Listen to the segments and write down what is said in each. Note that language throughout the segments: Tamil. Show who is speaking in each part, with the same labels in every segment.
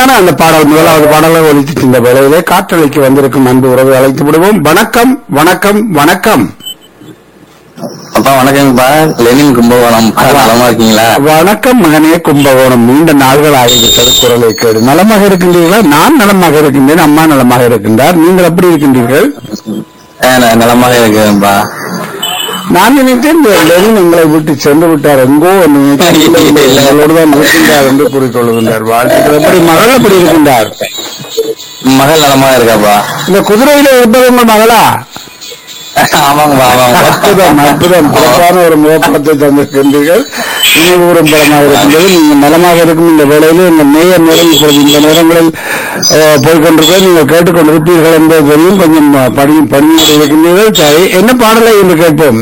Speaker 1: அருமையான அந்த பாடல் முதலாவது பாடலை ஒலித்து இந்த வேளையிலே காற்றலைக்கு வந்திருக்கும் அன்பு உறவு அழைத்து விடுவோம் வணக்கம் வணக்கம் வணக்கம்
Speaker 2: அப்பா வணக்கங்கப்பா லெனின் கும்பகோணம் நலமா இருக்கீங்களா
Speaker 1: வணக்கம் மகனே கும்பகோணம் நீண்ட நாள்கள் ஆகிவிட்டது குரலை கேடு நலமாக இருக்கின்றீர்களா நான் நலமாக இருக்கின்றேன் அம்மா நலமாக இருக்கின்றார் நீங்கள் எப்படி இருக்கின்றீர்கள்
Speaker 2: ஆ, நான் நலமாக இருக்கேன்ப்பா
Speaker 1: நான் நினைத்தேன் இந்த லெனின் எங்களை விட்டு சென்று விட்டார் எங்கோ என்று நினைத்தேன். இல்லை, இல்லை, எங்களோடு தான் இருக்கின்றார் என்று கூறிக்கொள்கின்றார் வாழ்த்துக்கள் எப்படி மகள் எப்படி இருக்கின்றார்
Speaker 2: மகள் நலமா இருக்காப்பா
Speaker 1: இந்த குதிரையில இருப்பது உங்கள் மகளா
Speaker 2: ஆமாங்கப்பா ஆமாங்கப்பா
Speaker 1: அற்புதம் அற்புதம் சிறப்பான ஒரு முகப்படத்தை தந்திருக்கின்றீர்கள் நினைவுகூரும் படமாக இருக்கின்றது நீங்கள் நலமாக இருக்கும் இந்த வேளையிலே இந்த நேயர் நேரம் இப்பொழுது இந்த நேரங்களில் அஹ், போய்க்கொண்டிருக்க நீங்கள் கேட்டுக்கொண்டிருப்பீர்கள் என்பது தெரியும் கொஞ்சம் பணி பணியோடு இருக்கின்றீர்கள் சரி என்ன பாடலை என்று கேட்போம்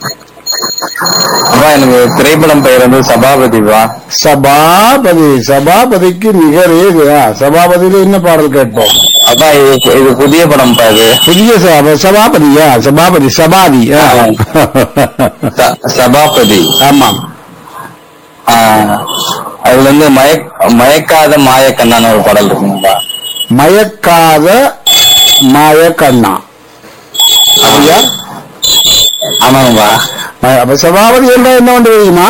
Speaker 2: அப்பா எனக்கு திரைப்படம் பெயர் வந்து சபாபதிப்பா
Speaker 1: சபாபதி சபாபதிக்கு நிகர் ஏது ஆ, சபாபதியில என்ன பாடல் கேட்போம்
Speaker 2: அப்பா இது இது புதிய படம்ப்பா இது
Speaker 1: புதிய சபா- சபாபதியா சபாபதி சபாதி ஆ.
Speaker 2: ச- சபாபதி
Speaker 1: ஆமாம்
Speaker 2: ஆ, அதுல வந்து மயக் மயக்காத மாயக்கண்ணான்னு ஒரு பாடல் இருக்குங்கப்பா
Speaker 1: மயக்காத மாயக்கண்ணா அப்படியா
Speaker 2: ஆமாங்கப்பா
Speaker 1: ம- அப்ப சபாபதி என்றால் என்ன ஒன்று தெரியுமா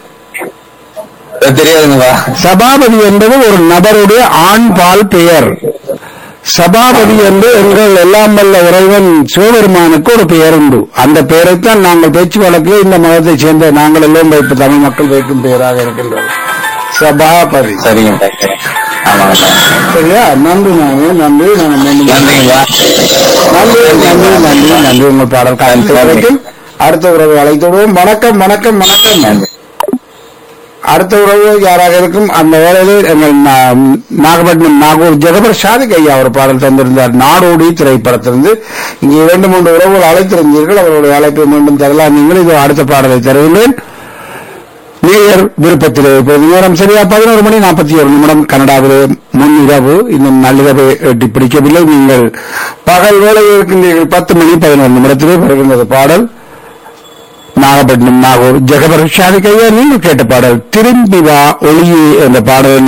Speaker 2: அது தெரியாதுங்கப்பா
Speaker 1: சபாபதி என்பது ஒரு நபருடைய ஆண் பால் பெயர் சபாபதி என்று எங்கள் எல்லாம் வல்ல இறைவன் சிவபெருமானுக்கு ஒரு பெயர் உண்டு அந்த பெயரைத்தான் நாங்கள் பேச்சு வழக்கில் இந்த மதத்தைச் சேர்ந்த நாங்கள் எல்லாம் வைப்பு தமிழ் மக்கள் வைக்கும் பெயராக இருக்கின்றது சபாபதி
Speaker 2: சரிங்கப்பா சரி ஆமாங்கப்பா
Speaker 1: சரியா நன்றி நானே நன்றி நான் மீண்டும்
Speaker 2: நன்றிங்கப்பா
Speaker 1: நன்றி நன்றி நன்றி நன்றி உங்கள் பாடல் காலத்தில் வரைக்கும் அடுத்த உறவை அழைத்து விடுவோம் வணக்கம் வணக்கம் வணக்கம்
Speaker 2: நன்றி
Speaker 1: அடுத்த உறவு யாராக இருக்கும் அந்த வேளையில் எங்கள் நா- நாகப்பட்டினம் நாகூர் ஜெகபர் ஷாதிக் ஐயா ஒரு பாடல் தந்திருந்தார் நாடோடி திரைப்படத்திலிருந்து இங்கே இரண்டு மூன்று உறவுகள் அழைத்திருந்தீர்கள் அவர்களுடைய அழைப்பை மீண்டும் தரலாம் நீங்கள் இது அடுத்த பாடலை தருகின்றேன் நேயர் விருப்பத்திலே இப்போது நேரம் சரியா பதினோரு மணி நாற்பத்தி ஒரு நிமிடம் கனடாவிலே முன்னிரவு இன்னும் நள்ளிரவு எட்டி பிடிக்கவில்லை நீங்கள் பகல் வேளையில் இருக்கின்றீர்கள் பத்து மணி பதினோரு நிமிடத்திலே வருகின்றது பாடல் நாகப்பட்டினம் நாகூர் ஜெகபர் ஷாதிக் ஐயா நீங்கள் கேட்ட பாடல் திரும்பி வா ஒளியே என்ற பாடல்